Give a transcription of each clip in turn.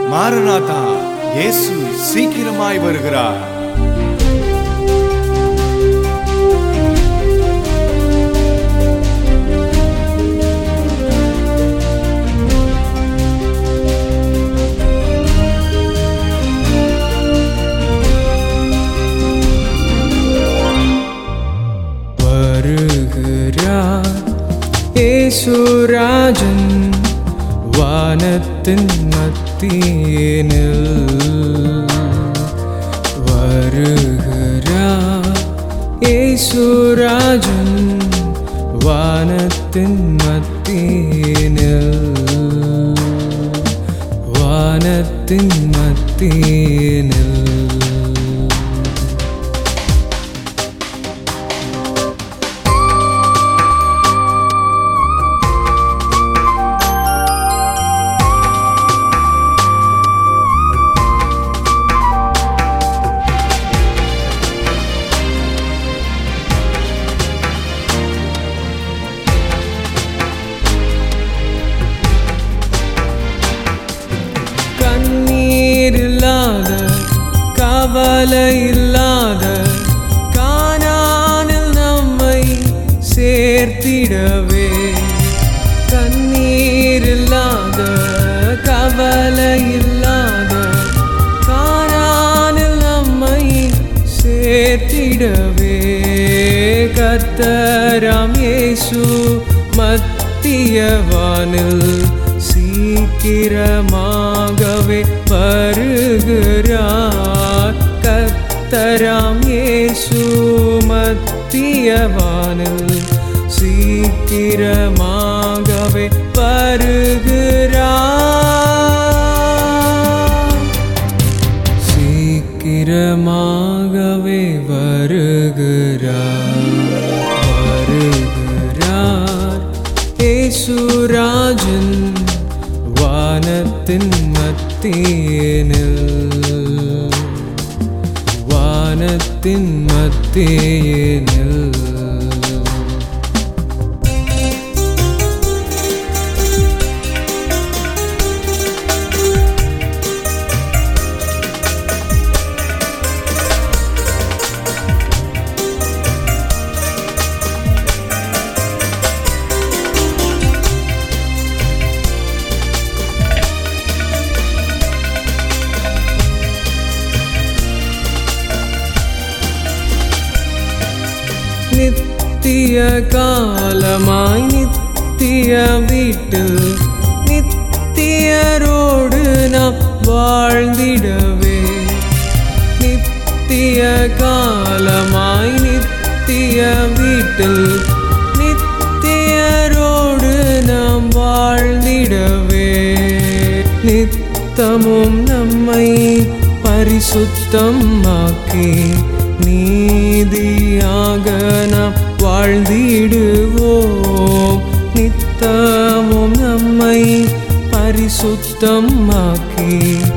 மாரநாதா இயேசு சீக்கிரமாய் வருகிறார் வருகிறார் ஏசுராஜன் வானத்தின் மத்தியினில் வருகிறார் ஏசுராஜன் வானத்தின் மத்தியினில் வானத்தின் மத்தியினில் கண்ணீர் இல்லாத கவலை இல்லாத காணானில் நம்மை சேர்த்திடவே கண்ணீர் இல்லாத கவலை இல்லாத காணானில் நம்மை சேர்த்திடவே கர்த்தராம் இயேசு மத்தியவானில் சீக்கிரமாகவே வருகிறார் கத்தராம் இயேசு மத்தியவானில் சீக்கிரமாகவே வருகிறார் சீக்கிரமாகவே வருகிறார் வருகிறார் ஏசுராஜன் வானத்தின் மத்தியினில் வானத்தின் மத்தியினில் நித்திய காலமாய் நித்திய வீட்டில் நித்தியரோடு நாம் வாழ்ந்திடவே நித்திய காலமாய் நித்திய வீட்டில் நித்தியரோடு நாம் வாழ்ந்திடவே நித்தமும் நம்மை பரிசுத்தமாக்கி நீதியாக நாம் வாழ்ந்திடுவோம் நித்தமும் நம்மை பரிசுத்தமாக்கி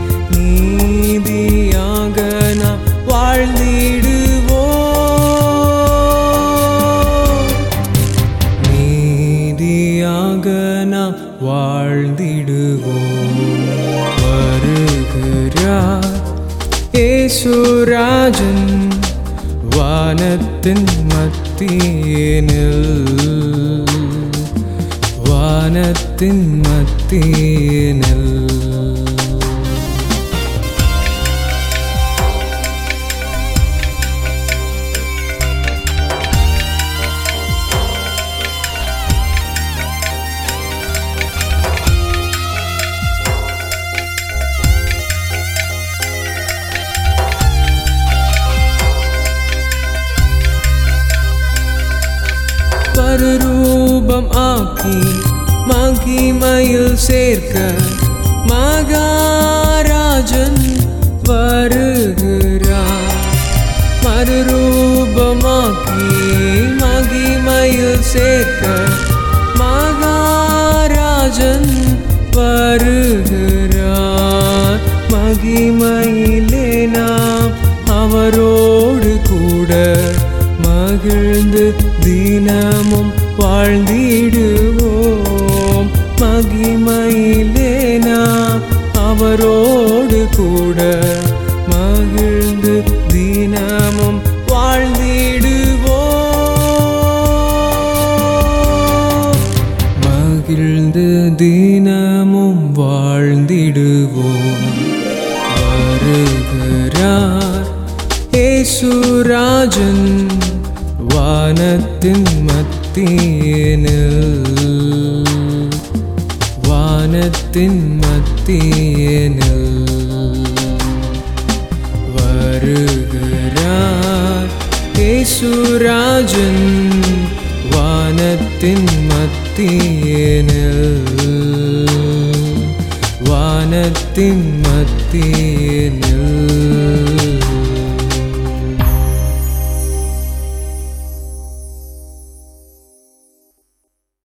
நீதியாக நாம் வாழ்ந்திடுவோம் நீதியாக நாம் வாழ்ந்திடுவோம் வருகிறார் ஏசுராஜன் வானத்தின் மத்தியினில் வானத்தின் மத்தியினில் பரரூபம் ஆக்கி மகிமையில் சேர்க்க மகாராஜன் வருகிறார் மறுரூபமாக்கி மகிமையில் சேர்க்க மகாராஜன் வருகிறார் மகிமையிலே நாம் அவரோடு கூட மகிழ்ந்து தினமும் வாழ்ந்திடுவோம் மகிமையிலே நாம் அவரோடு கூட மகிழ்ந்து தினமும் வாழ்ந்திடுவோம் மகிழ்ந்து தினமும் வாழ்ந்திடுவோம் வருகிறார் ஏசுராஜன் வானத்தின் மத்தியினில் வானத்தின் மத்தியினில் வருகிறார் ஏசுராஜன் வானத்தின் மத்தியினில் வானத்தின் மத்தியினில்